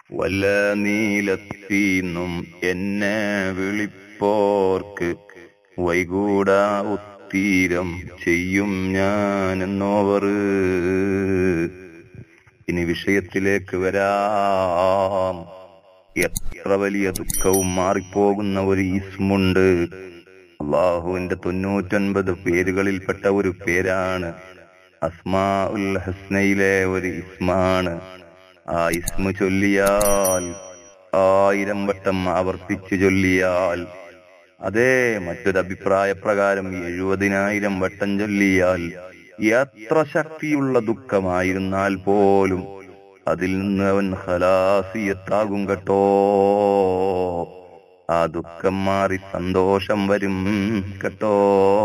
വല്ല നീലത്തീന്നും എന്നെ വിളിപ്പോർക്ക് വൈകൂടാ ഉത്തീരം ചെയ്യും ഞാൻ എന്നോവർ ഇനി വിഷയത്തിലേക്ക് വരാം എത്ര വലിയ ദുഃഖവും മാറിപ്പോകുന്ന ഒരു ഇസ്മുണ്ട് അള്ളാഹുവിന്റെ തൊണ്ണൂറ്റൊൻപത് പേരുകളിൽപ്പെട്ട ഒരു പേരാണ് അസ്മാ ഉൽ ഹസ്നയിലെ ഒരു ഇസ്മാണ് ആ ഇസ്മു ചൊല്ലിയാൽ ആയിരം വട്ടം ആവർത്തിച്ചു ചൊല്ലിയാൽ അതേ മറ്റൊരു അഭിപ്രായ പ്രകാരം എഴുപതിനായിരം വട്ടം ചൊല്ലിയാൽ എത്ര ശക്തിയുള്ള ദുഃഖമായിരുന്നാൽ പോലും അതിൽ നിന്ന് അവൻ ഹലാസിയത്താകും കേട്ടോ ആ ദുഃഖം മാറി സന്തോഷം വരും കേട്ടോ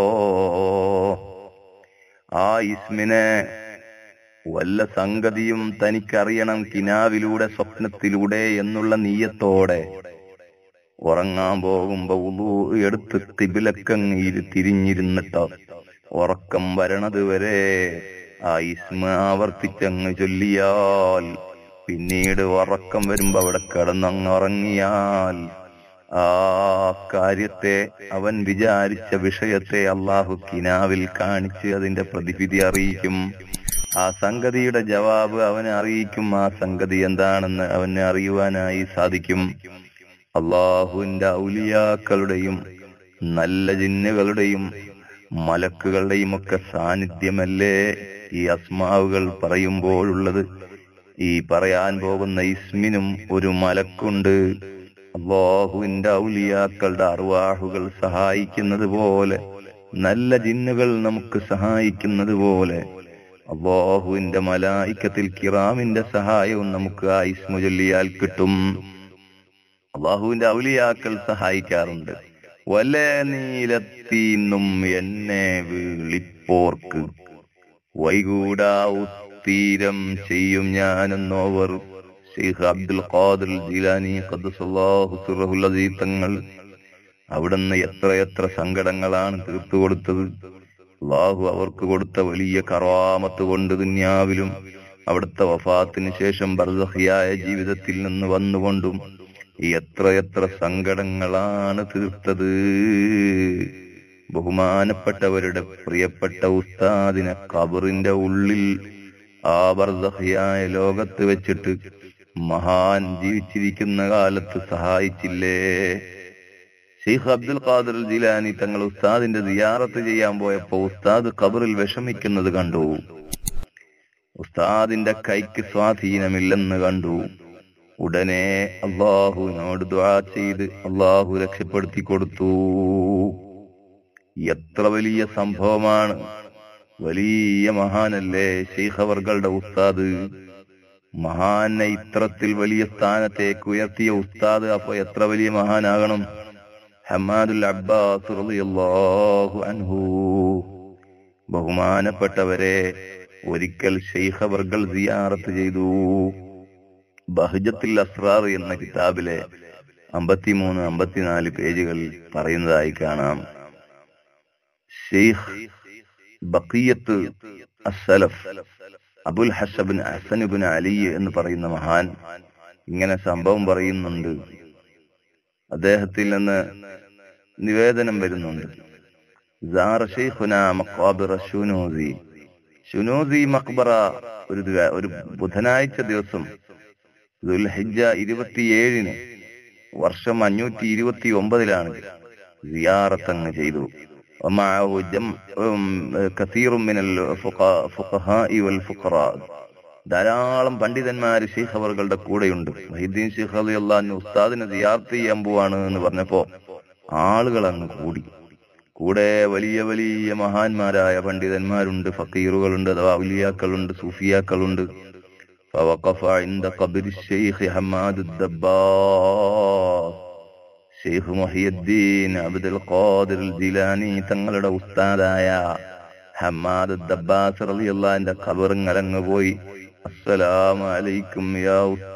ആ ഇസ്മിനെ വല്ല സംഗതിയും തനിക്കറിയണം കിനാവിലൂടെ സ്വപ്നത്തിലൂടെ എന്നുള്ള നീയത്തോടെ ഉറങ്ങാൻ പോകുമ്പോ ഉളു എടുത്ത് തിബിലക്കങ്ങീര് തിരിഞ്ഞിരുന്നിട്ട് ഉറക്കം വരണത് വരെ ആ ഇസ്മ ആവർത്തിച്ചങ്ങ് ചൊല്ലിയാൽ പിന്നീട് ഉറക്കം വരുമ്പോ അവിടെ കിടന്നങ്ങ് ഉറങ്ങിയാൽ ആ കാര്യത്തെ അവൻ വിചാരിച്ച വിഷയത്തെ അള്ളാഹു കിനാവിൽ കാണിച്ച് അതിന്റെ പ്രതിവിധി അറിയിക്കും ആ സംഗതിയുടെ ജവാബ് അവനെ അറിയിക്കും ആ സംഗതി എന്താണെന്ന് അവനെ അറിയുവാനായി സാധിക്കും അള്ളാഹുവിന്റെ ഔലിയാക്കളുടെയും നല്ല ജിന്നുകളുടെയും മലക്കുകളുടെയും ഒക്കെ സാന്നിധ്യമല്ലേ ഈ അസ്മാവുകൾ പറയുമ്പോഴുള്ളത് ഈ പറയാൻ പോകുന്ന ഇസ്മിനും ഒരു മലക്കുണ്ട് അള്ളാഹുവിന്റെ ഔലിയാക്കളുടെ അറുവാഹുകൾ സഹായിക്കുന്നത് പോലെ നല്ല ജിന്നുകൾ നമുക്ക് സഹായിക്കുന്നത് പോലെ അള്ളാഹുവിന്റെ മലായിക്കത്തിൽ കിറാമിന്റെ സഹായവും നമുക്ക് ആ ഇസ്മു ചൊല്ലിയാൽ കിട്ടും അള്ളാഹുവിന്റെ ഔലിയാക്കൾ സഹായിക്കാറുണ്ട് വല നീലത്തീന്നും എന്നെ വിളിപ്പോർക്ക് വൈകൂടാ ഉത്തീരം ചെയ്യും ഞാനെന്നോവർ ഷെയ്ഖ് അബ്ദുൽ ഖാദിർ ജീലാനി ഖദ്ദസല്ലാഹു സിറഹുൽ അസീസ് തങ്ങൾ അവിടുന്ന് എത്രയെത്ര സങ്കടങ്ങളാണ് തീർത്തു കൊടുത്തത് അള്ളാഹു അവർക്ക് കൊടുത്ത വലിയ കറാമത്ത് കൊണ്ട് ദുന്യാവിലും അവിടുത്തെ വഫാത്തിന് ശേഷം ബർദഹിയായ ജീവിതത്തിൽ നിന്ന് വന്നുകൊണ്ടും എത്രയെത്ര സങ്കടങ്ങളാണ് തീർത്തത് ബഹുമാനപ്പെട്ടവരുടെ പ്രിയപ്പെട്ട ഉസ്താദിനെ കബറിന്റെ ഉള്ളിൽ ആ ബർദഹിയായ ലോകത്ത് വെച്ചിട്ട് മഹാൻ ജീവിച്ചിരിക്കുന്ന കാലത്ത് സഹായിച്ചില്ലേ ഷെയ്ഖ് അബ്ദുൽ ഖാദർ ജിലാനി തങ്ങൾ ഉസ്താദിന്റെ സിയാറത്ത് ചെയ്യാൻ പോയപ്പോ ഉസ്താദ് ഖബറിൽ വിഷമിക്കുന്നത് കണ്ടു ഉസ്താദിന്റെ കൈക്ക് സ്വാധീനമില്ലെന്ന് കണ്ടു ഉടനെ അള്ളാഹുവിനോട് ദ്വാ ചെയ്ത് അള്ളാഹു രക്ഷപ്പെടുത്തി കൊടുത്തു എത്ര വലിയ സംഭവമാണ് വലിയ മഹാനല്ലേ ഷെയ്ഖ് അവർകളുടെ ഉസ്താദ് മഹാനെ ഇത്രത്തിൽ വലിയ സ്ഥാനത്തേക്ക് ഉയർത്തിയ ഉസ്താദ് അപ്പൊ എത്ര വലിയ മഹാനാകണം ഹമാദുൽ അബ്ബാസ് റളിയല്ലാഹു അൻഹു ബഹുമാനപ്പെട്ടവരെ ഒരിക്കൽ ഷെയ്ഖ് അവർകൾ സിയാറത്ത് ചെയ്തു ബഹജത്തുൽ അസ്രാർ എന്ന കിതാബിലെ അമ്പത്തിമൂന്ന് അമ്പത്തിനാല് പേജുകളിൽ പറയുന്നതായി കാണാം ഷെയ്ഖ് ബക്കിയത്ത് അസലഫ് അബുൽ ഹസബിൻ ഹസനുബിൻ അലി എന്ന് പറയുന്ന മഹാൻ ഇങ്ങനെ സംഭവം പറയുന്നുണ്ട് അദ്ദേഹത്തിൽ നിന്ന് നിവേദനം വരുന്നുണ്ട് ഷുനൂസി മക്ബറ ഒരു ഒരു ബുധനാഴ്ച ദിവസം ദുൽഹിജ ഇരുപത്തിയേഴിന് വർഷം അഞ്ഞൂറ്റി ഇരുപത്തി ഒമ്പതിലാണ് സിയാറത്തങ്ങ് ചെയ്തു ധാരാളം പണ്ഡിതന്മാര് ഷെയ്ഖ് അവറുകളുടെ കൂടെയുണ്ട് മഹിദ്ദീൻ ഷെയ്ഖ് അലി അള്ളഹാൻ ഉസ്താദിനെ സിയാർത്ത് ചെയ്യാൻ പോവാണ് എന്ന് പറഞ്ഞപ്പോ ആളുകൾ അങ്ങ് കൂടി കൂടെ വലിയ വലിയ മഹാന്മാരായ പണ്ഡിതന്മാരുണ്ട് ഫക്കീറുകളുണ്ട് അഥവാ ഔലിയാക്കളുണ്ട് സൂഫിയാക്കളുണ്ട് فوقف عند قبر الشيخ حماد الدباغ ഷെയ്ഖ് മൊഹിയുദ്ദീൻ അബ്ദുൽ ഖാദിർ ജിലാനി തങ്ങളുടെ ഉസ്താദായ ഹമ്മാദ് ദബ്ബാസ് റളിയല്ലാഹുവിന്റെ ഖബറിങ്ങലങ്ങ് പോയി അസ്സലാമു അലൈക്കും യാ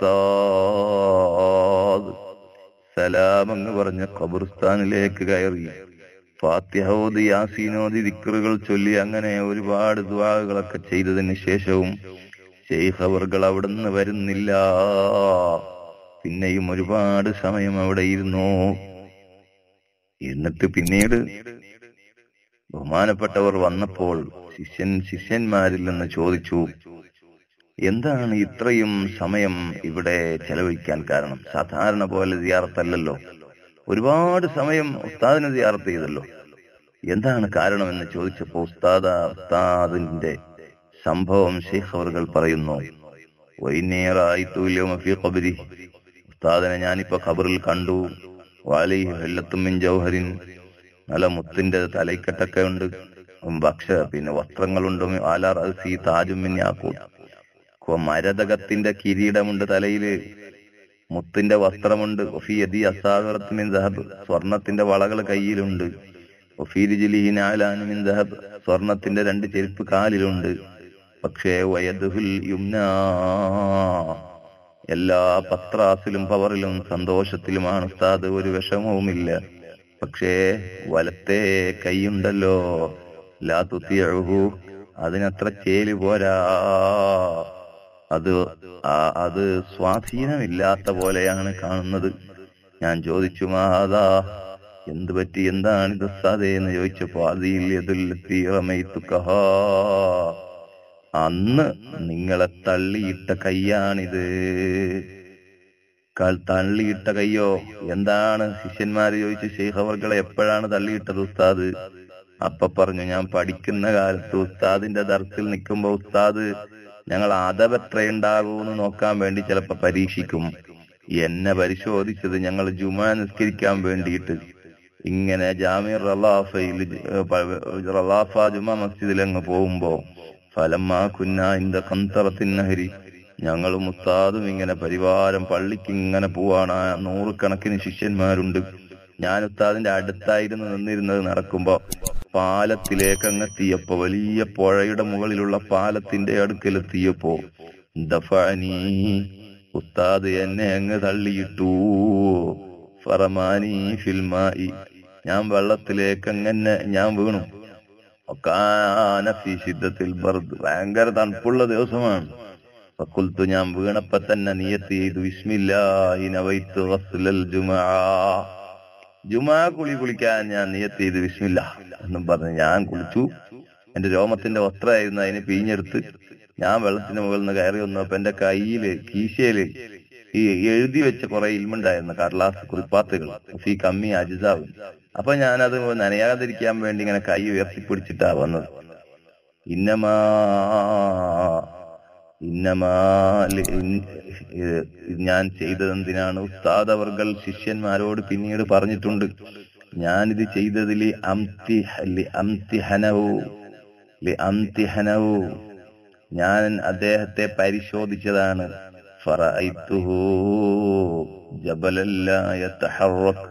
ഉസ്താദ് സലാം എന്ന് പറഞ്ഞ് ഖബർസ്ഥാനിലേക്ക് കയറി ഫാത്തിഹോദി യാസീനോദി ദിക്റുകൾ ചൊല്ലി അങ്ങനെ ഒരുപാട് ദുആകളൊക്കെ ചെയ്തതിന് ശേഷവും ഷെയ്ഖ് അവർകൾ അവിടുന്ന് വരുന്നില്ല പിന്നെയും ഒരുപാട് സമയം അവിടെ ഇരുന്നു എന്നിട്ട് പിന്നീട് ബഹുമാനപ്പെട്ടവർ വന്നപ്പോൾ ശിഷ്യൻ ശിഷ്യന്മാരിൽ നിന്ന് ചോദിച്ചു എന്താണ് ഇത്രയും സമയം ഇവിടെ ചെലവഴിക്കാൻ കാരണം സാധാരണ പോലെ സിയാറത്തല്ലല്ലോ ഒരുപാട് സമയം ഉസ്താദിനെ സിയാറത്ത് ചെയ്തല്ലോ എന്താണ് കാരണമെന്ന് ചോദിച്ചപ്പോ ഉസ്താദ ഉസ്താദിന്റെ സംഭവം ഷെയ്ഖ് അവർകൾ പറയുന്നു വൈകുന്നേരമായി ഖബരി ഉസ്താദിനെ ഞാനിപ്പോ ഖബറിൽ കണ്ടു വാലി വെല്ലത്തുമ്മിൻ ജൗഹരിൻ നല്ല മുത്തിന്റെ തലയ്ക്കെട്ടൊക്കെ ഉണ്ട് ഭക്ഷ പിന്നെ വസ്ത്രങ്ങളുണ്ട് ആലാർ അസി താജുമിൻ യാക്കൂട്ട് മരതകത്തിന്റെ കിരീടമുണ്ട് തലയില് മുത്തിന്റെ വസ്ത്രമുണ്ട് ഒഫിയതി അസാഗറത്തിൻ ദഹബ് സ്വർണത്തിന്റെ വളകൾ കയ്യിലുണ്ട് ഒഫീരിജിലിഹിനാലാനുമിൻ ദഹബ് സ്വർണത്തിന്റെ രണ്ട് ചെരുപ്പ് കാലിലുണ്ട് പക്ഷേ വയദുഹുൽ യുംന എല്ലാ പത്രാസിലും പവറിലും സന്തോഷത്തിലുമാണ് ഉസ്താദ് ഒരു വിഷമവുമില്ല പക്ഷേ വലത്തെ കൈയുണ്ടല്ലോ ലാ തുത്തിയഴുഹു അതിനത്ര ചേല് പോരാ അത് അത് സ്വാധീനമില്ലാത്ത പോലെയാണ് കാണുന്നത് ഞാൻ ചോദിച്ചു മാതാ എന്ത് പറ്റി എന്താണ് ഇത് സാധേ എന്ന് ചോദിച്ചപ്പോ അതിലെത്തുക്കഹ അന്ന് നിങ്ങളെ തള്ളിയിട്ട കൈയാണിത് തള്ളിയിട്ട കയ്യോ എന്താണ് ശിഷ്യന്മാര് ചോദിച്ചു ഷെയ്ഖ് അവർകളെ എപ്പോഴാണ് തള്ളിയിട്ടത് ഉസ്താദ് അപ്പൊ പറഞ്ഞു ഞാൻ പഠിക്കുന്ന കാലത്ത് ഉസ്താദിന്റെ ദർസിൽ നിൽക്കുമ്പോ ഉസ്താദ് ഞങ്ങൾ അതവെത്രയുണ്ടാകൂന്ന് നോക്കാൻ വേണ്ടി ചിലപ്പോ പരീക്ഷിക്കും എന്നെ പരിശോധിച്ചത് ഞങ്ങൾ ജുമാ നിസ്കരിക്കാൻ വേണ്ടിയിട്ട് ഇങ്ങനെ ജാമിർ റലാഫയിൽ റലാഫ ജുമാ മസ്ജിദിൽ അങ്ങ് പോകുമ്പോ ഫലമാ കുന്ന ഇന്ത കന്തറത്തിന്നഹരി ഞങ്ങളും ഉസ്താദും ഇങ്ങനെ പരിവാരം പള്ളിക്ക് ഇങ്ങനെ പോവാണ് നൂറുകണക്കിന് ശിഷ്യന്മാരുണ്ട് ഞാൻ ഉസ്താദിന്റെ അടുത്തായിരുന്നു നിന്നിരുന്നത് നടക്കുമ്പോ പാലത്തിലേക്ക് അങ്ങെത്തിയപ്പോ വലിയ പുഴയുടെ മുകളിലുള്ള പാലത്തിന്റെ അടുക്കലെത്തിയപ്പോ ദഫാനി ഉസ്താദ് എന്നെ അങ്ങ് തള്ളിയിട്ടു ഫറമാനി ഫിൽമായി ഞാൻ വെള്ളത്തിലേക്ക് അങ്ങനെ ഞാൻ വീണു സിദ്ധത്തിൽ ബർദ് ഭയങ്കര തണുപ്പുള്ള ദിവസമാണ് ഫക്കുൽത്തു ഞാൻ വീണപ്പോ തന്നെ നിയത്ത് ചെയ്തു വിസ്മില്ലാഹി നവൈത്തു ഗസ്ലൽ ജുമാ ജുമാ കുളി കുളിക്കാൻ ഞാൻ നിയത്ത് ചെയ്ത് വിസ്മില്ല എന്നും പറഞ്ഞ് ഞാൻ കുളിച്ചു എന്റെ രോമത്തിന്റെ വസ്ത്രമായിരുന്നു അതിനെ പിഴിഞ്ഞെടുത്ത് ഞാൻ വെള്ളത്തിന് മുകളിൽ നിന്ന് കയറി വന്നപ്പോ എന്റെ കയ്യില് കീശയില് ഈ എഴുതി വെച്ച കുറെ ഇൽമുണ്ടായിരുന്നു കടലാസ് കുറിപ്പാത്തുകൾ ഈ കമ്മി അജിതാവ് അപ്പൊ ഞാനത് നനയാതിരിക്കാൻ വേണ്ടി ഇങ്ങനെ കൈ ഉയർത്തിപ്പിടിച്ചിട്ടാ വന്നത് ഇന്നമാ ഇന്നമാ ഞാൻ ചെയ്തതെന്തിനാണ് ഉസ്താദ് അവർകൾ ശിഷ്യന്മാരോട് പിന്നീട് പറഞ്ഞിട്ടുണ്ട് ഞാനിത് ചെയ്തതിൽ അംതിഹനവു അംതിഹനവു ഞാൻ അദ്ദേഹത്തെ പരിശോധിച്ചതാണ് ഫറഅയ്തുഹു ജബലല്ലായ തഹറക്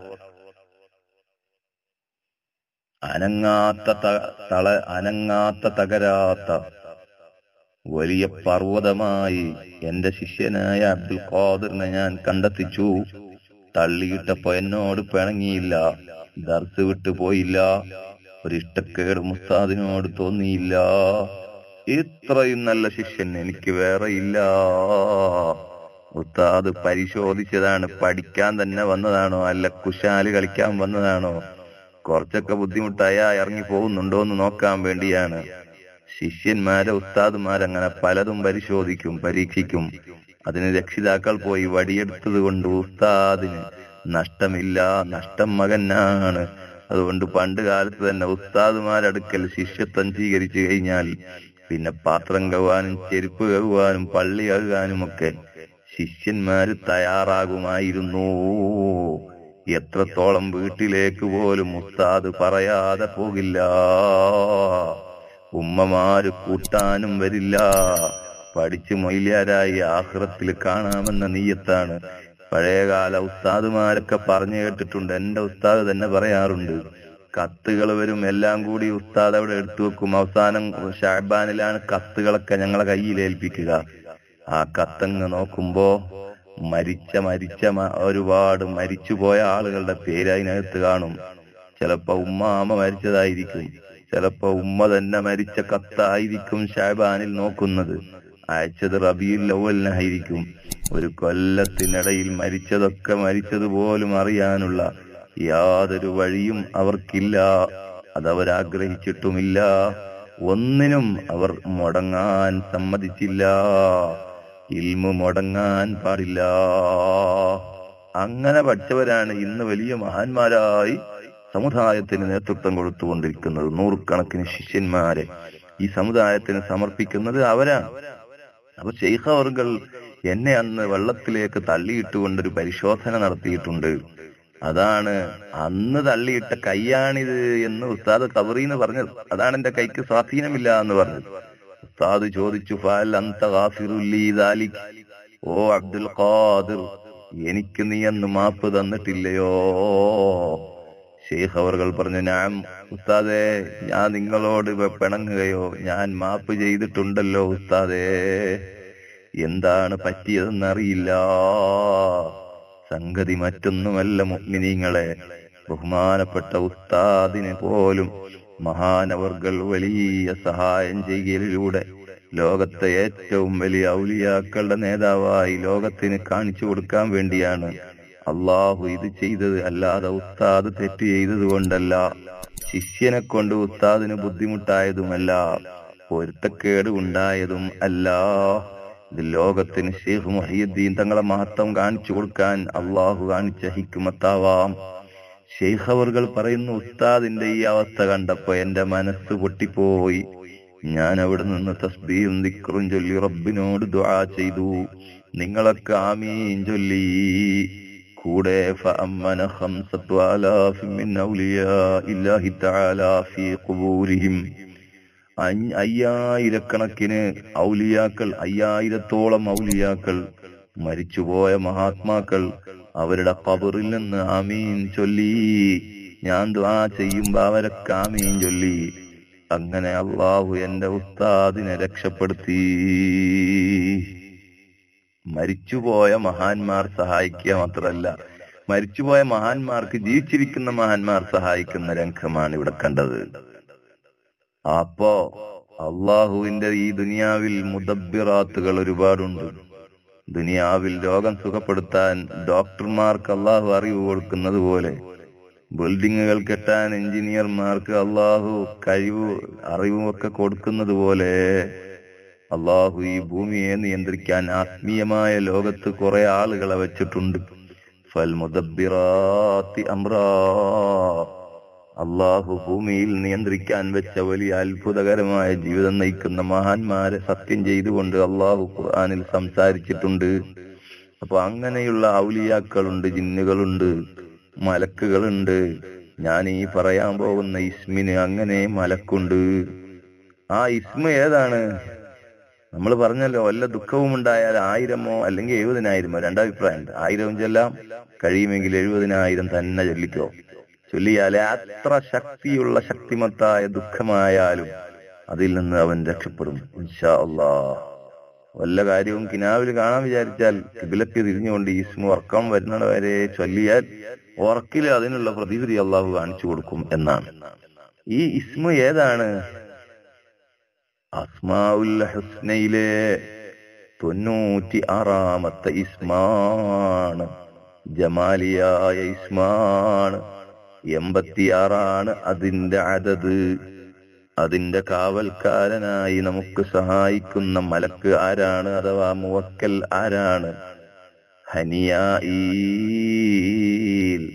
അനങ്ങാത്ത തള അനങ്ങാത്ത തകരാത്ത വലിയ പർവ്വതമായി എന്റെ ശിഷ്യനായ അബ്ദുൽ ഖാദിറിനെ ഞാൻ കണ്ടെത്തിച്ചു തള്ളിയിട്ടപ്പോ എന്നോട് പിണങ്ങിയില്ല ദർസ് വിട്ടു പോയില്ല ഒരിഷ്ടക്കേട് മുസ്താദിനോട് തോന്നിയില്ല ഇത്രയും നല്ല ശിഷ്യൻ എനിക്ക് വേറെ ഇല്ല ഉസ്താദ് പരിശോധിച്ചതാണ് പഠിക്കാൻ തന്നെ വന്നതാണോ അല്ല കുശാല് കളിക്കാൻ വന്നതാണോ കുറച്ചൊക്കെ ബുദ്ധിമുട്ടായ ഇറങ്ങി പോകുന്നുണ്ടോ എന്ന് നോക്കാൻ വേണ്ടിയാണ് ശിഷ്യന്മാരെ ഉസ്താദുമാരങ്ങനെ പലതും പരിശോധിക്കും പരീക്ഷിക്കും അതിന് രക്ഷിതാക്കൾ പോയി വടിയെടുത്തത് കൊണ്ട് ഉസ്താദിന് നഷ്ടമില്ല നഷ്ടം മകനാണ് അതുകൊണ്ട് പണ്ട് കാലത്ത് തന്നെ ഉസ്താദുമാരടുക്കൽ ശിഷ്യത്വം സ്വീകരിച്ചു കഴിഞ്ഞാൽ പിന്നെ പാത്രം കഴുകാനും ചെരുപ്പ് കഴുകാനും പള്ളി കഴുകാനും ഒക്കെ ശിഷ്യന്മാര് തയ്യാറാകുമായിരുന്നു എത്രത്തോളം വീട്ടിലേക്ക് പോലും ഉസ്താദ് പറയാതെ പോകില്ല ഉമ്മമാര് കൂട്ടാനും വരില്ല പഠിച്ച് മൊയിലാരായി ആഹ്റത്തിൽ കാണാമെന്ന നീയത്താണ് പഴയകാല ഉസ്താദുമാരൊക്കെ പറഞ്ഞു കേട്ടിട്ടുണ്ട് എന്റെ ഉസ്താദ് തന്നെ പറയാറുണ്ട് കത്തുകൾ വരും എല്ലാം കൂടി ഉസ്താദ് അവിടെ എടുത്തു വെക്കും അവസാനം ഷാബാനിലാണ് കത്തുകളൊക്കെ ഞങ്ങളെ കയ്യിൽ ഏൽപ്പിക്കുക ആ കത്തങ്ങ് നോക്കുമ്പോ മരിച്ച മരിച്ച ഒരുപാട് മരിച്ചുപോയ ആളുകളുടെ പേര് അതിനകത്ത് കാണും ചിലപ്പോ ഉമ്മാമ മരിച്ചതായിരിക്കും ചിലപ്പോ ഉമ്മ തന്നെ മരിച്ച കത്തായിരിക്കും ഷാബാനിൽ നോക്കുന്നത് അയച്ചത് റബിയുൽ അവലിനായിരിക്കും ഒരു കൊല്ലത്തിനിടയിൽ മരിച്ചതൊക്കെ മരിച്ചതുപോലും അറിയാനുള്ള യാതൊരു വഴിയും അവർക്കില്ല അതവരാഗ്രഹിച്ചിട്ടുമില്ല ഒന്നിനും അവർ മുടങ്ങാൻ സമ്മതിച്ചില്ല ഇൽമു മുടങ്ങാൻ പാടില്ല അങ്ങനെ പഠിച്ചവരാണ് ഇന്ന് വലിയ മഹാന്മാരായി സമുദായത്തിന് നേതൃത്വം കൊടുത്തുകൊണ്ടിരിക്കുന്നത് നൂറുകണക്കിന് ശിഷ്യന്മാരെ ഈ സമുദായത്തിന് സമർപ്പിക്കുന്നത് അവരാണ് അപ്പൊ ഷെയ്ഖ് അവർകൾ എന്നെ അന്ന് വെള്ളത്തിലേക്ക് തള്ളിയിട്ടുകൊണ്ടൊരു പരിശോധന നടത്തിയിട്ടുണ്ട് അതാണ് അന്ന് തള്ളിയിട്ട കൈയാണിത് എന്ന് ഉസ്താദ് കബറീന്ന് പറഞ്ഞത് അതാണ് എന്റെ കൈക്ക് സ്വാധീനമില്ല എന്ന് പറഞ്ഞത് ഉസ്താദ് ചോദിച്ചു ഫാൽ അന്ത ഗാഫിറുല്ലി ദാലിക് ഓ അബ്ദുൽ ഖാദിർ എനിക്ക് നീ അന്ന് മാപ്പ് തന്നിട്ടില്ലയോ ഷെയ്ഖ് അവർകൾ പറഞ്ഞു ഞാൻ ഉസ്താദേ ഞാൻ നിങ്ങളോട് പിണങ്ങുകയോ ഞാൻ മാപ്പ് ചെയ്തിട്ടുണ്ടല്ലോ ഉസ്താദേ എന്താണ് പറ്റിയതെന്നറിയില്ല സംഗതി മറ്റൊന്നുമല്ല മുഗ്മിനീങ്ങളെ ബഹുമാനപ്പെട്ട ഉസ്താദിനെ പോലും മഹാനവർകൾ വലിയ സഹായം ചെയ്യലിലൂടെ ലോകത്തെ ഏറ്റവും വലിയ ഔലിയാക്കളുടെ നേതാവായി ലോകത്തിന് കാണിച്ചു കൊടുക്കാൻ വേണ്ടിയാണ് അള്ളാഹു ഇത് ചെയ്തത് അല്ലാതെ ഉസ്താദ് തെറ്റ് ചെയ്തത് കൊണ്ടല്ല ശിഷ്യനെ കൊണ്ട് ഉസ്താദിന് ബുദ്ധിമുട്ടായതുമല്ല പൊരുത്തക്കേട് ഉണ്ടായതും അല്ല ഇത് ലോകത്തിന് ഷെയ്ഖ് മുഹിയുദ്ദീൻ തങ്ങളെ മഹത്വം കാണിച്ചു കൊടുക്കാൻ അള്ളാഹു കാണിച്ച ഹിക്കുമത്താവാം ഷെയ്ഖ് അവർകൾ പറയുന്നു ഉസ്താദിന്റെ ഈ അവസ്ഥ കണ്ടപ്പോ എന്റെ മനസ്സ് പൊട്ടിപ്പോയി ഞാൻ അവിടെ നിന്ന് തസ്ബീയും ദിക്റും ചൊല്ലി റബ്ബിനോട് ദുആ ചെയ്തു നിങ്ങളൊക്കെ ആമീൻ ചൊല്ലി കൂടെ فأمن خمسة آلاف من أولياء الله تعالى في قبورهم അഞ്ഞ- അയ്യായിരക്കണക്കിന് ഔലിയാക്കൾ അയ്യായിരത്തോളം ഔലിയാക്കൾ മരിച്ചുപോയ മഹാത്മാക്കൾ അവരുടെ കബറിൽ നിന്ന് ആമീൻ ചൊല്ലി ഞാൻ ദ്വാ ചെയ്യുമ്പോ അവരൊക്കെ ആമീൻ ചൊല്ലി അങ്ങനെ അള്ളാഹു എന്റെ ഉസ്താദിനെ രക്ഷപ്പെടുത്തി മരിച്ചുപോയ മഹാന്മാർ സഹായിക്കുക മാത്രമല്ല മരിച്ചുപോയ മഹാന്മാർക്ക് ജീവിച്ചിരിക്കുന്ന മഹാന്മാർ സഹായിക്കുന്ന രംഗമാണ് ഇവിടെ കണ്ടത് അപ്പോ അള്ളാഹുവിന്റെ ഈ ദുനിയാവിൽ മുദബിറാത്തുകൾ ഒരുപാടുണ്ട് ദുനിയാവിൽ രോഗം സുഖപ്പെടുത്താൻ ഡോക്ടർമാർക്ക് അള്ളാഹു അറിവ് കൊടുക്കുന്നത് പോലെ ബിൽഡിങ്ങുകൾ കെട്ടാൻ എഞ്ചിനീയർമാർക്ക് അള്ളാഹു കഴിവ് അറിവും ഒക്കെ കൊടുക്കുന്നത് പോലെ അള്ളാഹു ഈ ഭൂമിയെ നിയന്ത്രിക്കാൻ ആത്മീയമായ ലോകത്ത് കുറെ ആളുകളെ വെച്ചിട്ടുണ്ട് ഫൽ മുദബിറാത്തി അമ്രാ അള്ളാഹു ഭൂമിയിൽ നിയന്ത്രിക്കാൻ വെച്ച വലിയ അത്ഭുതകരമായ ജീവിതം നയിക്കുന്ന മഹാന്മാരെ സത്യം ചെയ്തുകൊണ്ട് അള്ളാഹു ഖുർആനിൽ സംസാരിച്ചിട്ടുണ്ട് അപ്പൊ അങ്ങനെയുള്ള ഔലിയാക്കളുണ്ട് ജിന്നുകളുണ്ട് മലക്കുകളുണ്ട് ഞാൻ ഈ പറയാൻ പോകുന്ന ഇസ്മിന് അങ്ങനെ മലക്കുണ്ട് ആ ഇസ്മ ഏതാണ് നമ്മൾ പറഞ്ഞല്ലോ വല്ല ദുഃഖവും ഉണ്ടായാൽ ആയിരമോ അല്ലെങ്കിൽ എഴുപതിനായിരമോ രണ്ടഭിപ്രായമുണ്ട് ആയിരവും ചെല്ലാം കഴിയുമെങ്കിൽ എഴുപതിനായിരം തന്നെ ചൊല്ലിക്കോ ചൊല്ലിയാലേ അത്ര ശക്തിയുള്ള ശക്തിമത്തായ ദുഃഖമായാലും അതിൽ നിന്ന് അവൻ രക്ഷപ്പെടും ഇൻഷാ അള്ളാ വല്ല കാര്യവും കിനാവിൽ കാണാൻ വിചാരിച്ചാൽ കിബിലക്ക് തിരിഞ്ഞുകൊണ്ട് ഈ ഇസ്മു ഉറക്കം വരുന്നത് വരെ ചൊല്ലിയാൽ ഉറക്കിൽ അതിനുള്ള പ്രതിവിധി അള്ളാഹു കാണിച്ചു കൊടുക്കും എന്നാണ് ഈ ഇസ്മു ഏതാണ് അസ്മാഉൽ ഹുസ്നയിലെ തൊണ്ണൂറ്റി ആറാമത്തെ ഇസ്മാണ് ജമാലിയായ ഇസ്മാണ് എൺപത്തിയാറാണ് അതിന്റെ അതത് അതിന്റെ കാവൽക്കാരനായി നമുക്ക് സഹായിക്കുന്ന മലക്ക് ആരാണ് അഥവാ മുവക്കൽ ആരാണ് ഹനിയായിൽ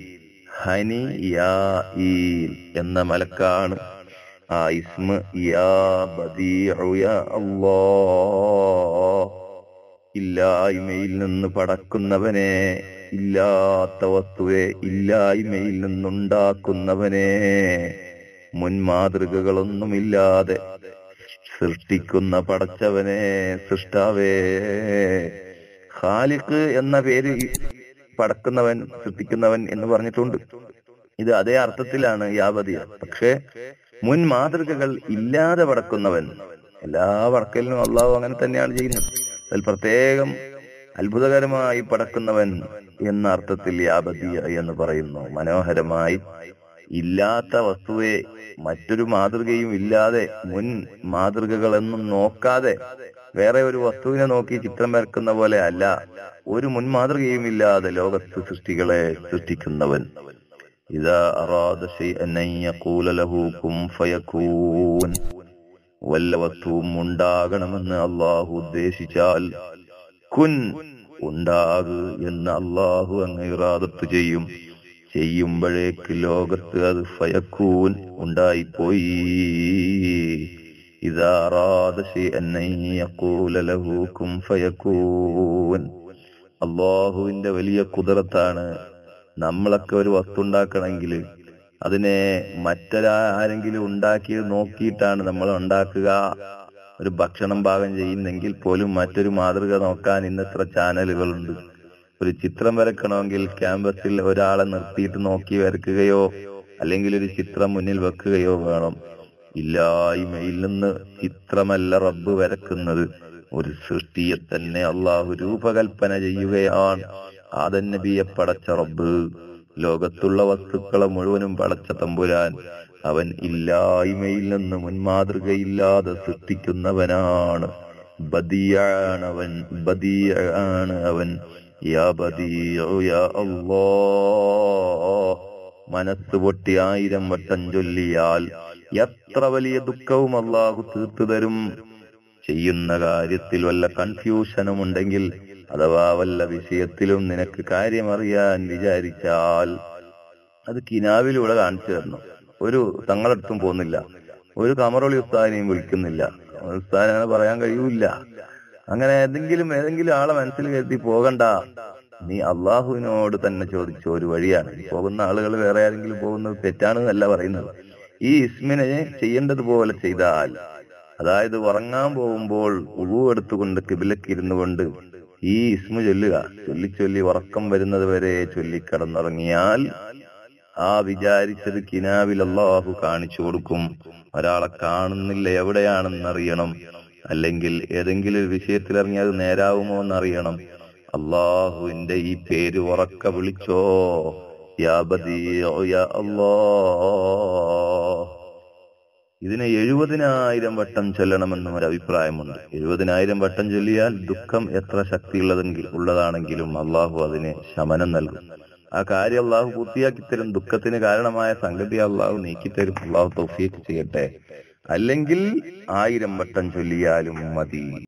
ഹനിയായിൽ എന്ന മലക്കാണ് ആ ഇസ്മ യാ ബദീഉ യാ അല്ലാ ഇല്ലായ്മയിൽ നിന്ന് പടക്കുന്നവനെ ഇല്ലാത്ത വസ്തുവെ ഇല്ലായ്മയിൽ നിന്നുണ്ടാക്കുന്നവനെ മുൻമാതൃകകളൊന്നുമില്ലാതെ സൃഷ്ടിക്കുന്ന പടച്ചവനെ സൃഷ്ടാവേ ഖാലിഖ് എന്ന പേര് ഈ പടക്കുന്നവൻ സൃഷ്ടിക്കുന്നവൻ എന്ന് പറഞ്ഞിട്ടുണ്ട് ഇത് അതേ അർത്ഥത്തിലാണ് യാവതിയ പക്ഷേ മുൻ മാതൃകകൾ ഇല്ലാതെ പടക്കുന്നവൻ എല്ലാ വടക്കലിനും അള്ളാഹു അങ്ങനെ തന്നെയാണ് ചെയ്യുന്നത് അതിൽ പ്രത്യേകം അത്ഭുതകരമായി പടക്കുന്നവൻ എന്ന അർത്ഥത്തിൽ യാബദിയ എന്ന് പറയുന്നു മനോഹരമായി ഇല്ലാത്ത വസ്തുവെ മറ്റൊരു മാതൃകയും ഇല്ലാതെ മുൻ മാതൃകകളൊന്നും നോക്കാതെ വേറെ ഒരു വസ്തുവിനെ നോക്കി ചിത്രം വരക്കുന്ന പോലെ അല്ല ഒരു മുൻ മാതൃകയും ഇല്ലാതെ ലോകത്ത് സൃഷ്ടികളെ സൃഷ്ടിക്കുന്നവൻ ഇതാ അറാദ ശൈഅൻ അൻ യഖൂല ലഹു കുൻ ഫയകൂൻ വല്ല വസ്തുവും ഉണ്ടാകണമെന്ന് അള്ളാഹു ഉദ്ദേശിച്ചാൽ കുൻ ഉണ്ടാകു എന്ന് അള്ളാഹു അങ്ങ് ഇറാദത്ത് ചെയ്യും ചെയ്യുമ്പോഴേക്ക് ലോകത്ത് അത് ഫയക്കൂൻ ഉണ്ടായിപ്പോയി ഇതാ അറാദ ശൈഅൻ അൻ യഖൂല ലഹു കുൻ ഫയകൂൻ അള്ളാഹുവിന്റെ വലിയ കുതിരത്താണ് നമ്മളൊക്കെ ഒരു വസ്തു ഉണ്ടാക്കണമെങ്കിൽ അതിനെ മറ്റൊരാരെങ്കിലും ഉണ്ടാക്കി നോക്കിയിട്ടാണ് നമ്മൾ ഉണ്ടാക്കുക ഒരു ഭക്ഷണം പാകം ചെയ്യുന്നെങ്കിൽ പോലും മറ്റൊരു മാതൃക നോക്കാൻ ഇന്നത്ര ചാനലുകളുണ്ട് ഒരു ചിത്രം വരക്കണമെങ്കിൽ ക്യാമ്പസിൽ ഒരാളെ നിർത്തിയിട്ട് നോക്കി വരക്കുകയോ അല്ലെങ്കിൽ ഒരു ചിത്രം മുന്നിൽ വെക്കുകയോ വേണം ഇല്ലായ്മയിൽ നിന്ന് ചിത്രമല്ല റബ്ബ് വരക്കുന്നത് ഒരു സൃഷ്ടിയെ തന്നെ അള്ളാഹു രൂപകൽപ്പന ചെയ്യുകയാണ് ആദൻ നബിയെ പടച്ച റബ്ബ് ലോകത്തുള്ള വസ്തുക്കളെ മുഴുവനും പടച്ച തമ്പുരാൻ അവൻ ഇല്ലായ്മയിൽ നിന്ന് മുൻമാതൃകയില്ലാതെ സൃഷ്ടിക്കുന്നവനാണ് ബദിയാണ് അവൻ ബദിയാണ് അവൻ യാ ബദിയു യാ അല്ലാ മനസ്സ് പൊട്ടി ആയിരം വട്ടം ചൊല്ലിയാൽ എത്ര വലിയ ദുഃഖവും അള്ളാഹു തീർത്തു തരും ചെയ്യുന്ന കാര്യത്തിൽ വല്ല കൺഫ്യൂഷനും ഉണ്ടെങ്കിൽ അഥവാ വല്ല വിഷയത്തിലും നിനക്ക് കാര്യമറിയാൻ വിചാരിച്ചാൽ അത് കിനാവിലൂടെ കാണിച്ചു തരണം ഒരു തങ്ങളടുത്തും പോകുന്നില്ല ഒരു കമറൊളി ഉസ്താദിനെയും വിളിക്കുന്നില്ല ഉസ്താദിനെ അങ്ങനെ പറയാൻ കഴിയൂല അങ്ങനെ ഏതെങ്കിലും ഏതെങ്കിലും ആളെ മനസ്സിൽ കരുതി പോകണ്ട നീ അള്ളാഹുവിനോട് തന്നെ ചോദിച്ച ഒരു വഴിയാണ് ഈ പോകുന്ന ആളുകൾ വേറെ ആരെങ്കിലും പോകുന്നത് തെറ്റാണെന്നല്ല പറയുന്നത് ഈ ഇസ്മിനെ ചെയ്യേണ്ടതുപോലെ ചെയ്താൽ അതായത് ഉറങ്ങാൻ പോകുമ്പോൾ ഉളു എടുത്തുകൊണ്ട് കിബിലക്ക് ഇരുന്നു കൊണ്ട് ഈ ഇസ്മു ചൊല്ലുക ചൊല്ലി ചൊല്ലി ഉറക്കം വരുന്നത് വരെ ചൊല്ലിക്കിടന്നുറങ്ങിയാൽ ആ വിചാരിച്ചത് കിനാവിൽ അള്ളാഹു കാണിച്ചു കൊടുക്കും ഒരാളെ കാണുന്നില്ല എവിടെയാണെന്ന് അറിയണം അല്ലെങ്കിൽ ഏതെങ്കിലും ഒരു വിഷയത്തിൽ ഇറങ്ങി അത് നേരാവുമോ എന്നറിയണം അള്ളാഹുവിന്റെ ഈ പേര് ഉറക്ക വിളിച്ചോ യാ ബദിയോ യാ അല്ലാ ഇതിനെ എഴുപതിനായിരം വട്ടം ചൊല്ലണമെന്നും ഒരു അഭിപ്രായമുണ്ട് എഴുപതിനായിരം വട്ടം ചൊല്ലിയാൽ ദുഃഖം എത്ര ശക്തിയുള്ളതെങ്കിൽ ഉള്ളതാണെങ്കിലും അള്ളാഹു അതിന് ശമനം നൽകും ആ കാര്യം അള്ളാഹു പൂർത്തിയാക്കി തരും ദുഃഖത്തിന് കാരണമായ സംഗതി അള്ളാഹു നീക്കിത്തരും അള്ളാഹു തൗഫീഖ് ചെയ്യട്ടെ അല്ലെങ്കിൽ ആയിരം വട്ടം ചൊല്ലിയാലും മതി